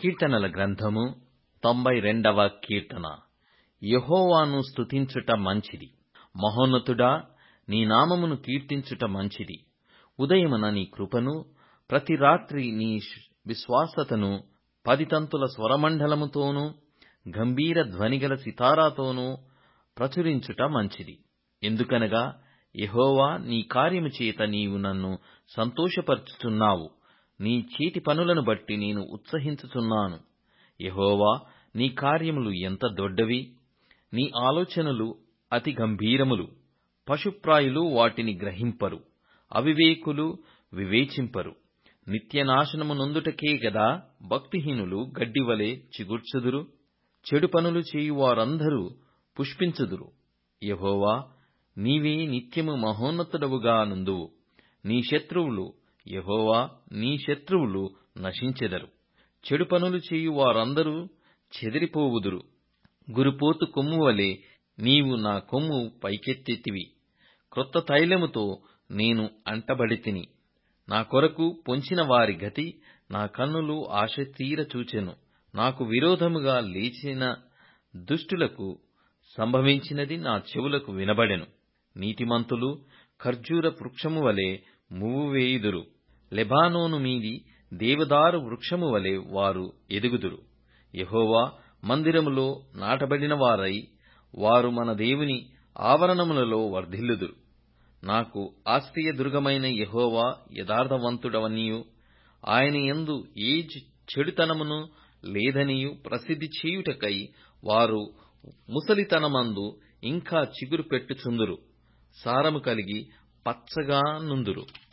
కీర్తనల గ్రంథము తొంభై రెండవ కీర్తన యెహోవాను స్తుతించుట మంచిది మహోన్నతుడా నీ నామమును కీర్తించుట మంచిది ఉదయమున నీ కృపను ప్రతి రాత్రి నీ విశ్వాసతను పదితంతుల స్వరమండలముతోనూ గంభీర ధ్వనిగల సితారాతోనూ ప్రచురించుట మంచిది ఎందుకనగా యెహోవా నీ కార్యము చేత నీవు నన్ను సంతోషపరచుచున్నావు నీ చేతి పనులను బట్టి నేను ఉత్సహించుచున్నాను యెహోవా నీ కార్యములు ఎంత దొడ్డవి నీ ఆలోచనలు అతి గంభీరములు పశుప్రాయులు వాటిని గ్రహింపరు అవివేకులు వివేచింపరు నిత్యనాశనము నొందుటకే గదా భక్తిహీనులు గడ్డివలె చిగుర్చుదురు చెడు పనులు చేయువారందరూ పుష్పించుదురు యెహోవా నీవే నిత్యము మహోన్నతుడవుగా నుందువు నీ శత్రువులు యెహోవా నీ శత్రువులు నశించెదరు చెడు పనులు చేయువారందరూ చెదిరిపోవుదురు గురిపోతు కొమ్ము వలె నీవు నా కొమ్ము పైకెత్తెతివి క్రొత్త తైలముతో నేను అంటబడితిని నా కొరకు పొంచిన వారి గతి నా కన్నులు ఆశతీర చూచెను నాకు విరోధముగా లేచిన దుష్టులకు సంభవించినది నా చెవులకు వినబడెను నీతిమంతులు ఖర్జూర వృక్షము వలె మువ్వు వేయుదురు లెబానోను మీది దేవదారు వృక్షము వలె వారు ఎదుగుదురు యెహోవా మందిరములో నాటబడిన వారై వారు మన దేవుని ఆవరణములలో వర్ధిల్లుదురు నాకు ఆశ్రయ దుర్గమైన యెహోవా యథార్థవంతుడవనియు ఆయన యందు ఏ చెడుతనమును లేదనియు ప్రసిద్ధి చేయుటకై వారు ముసలితనమందు ఇంకా చిగురు పెట్టుచుందురు సారము కలిగి పచ్చగా నుందురు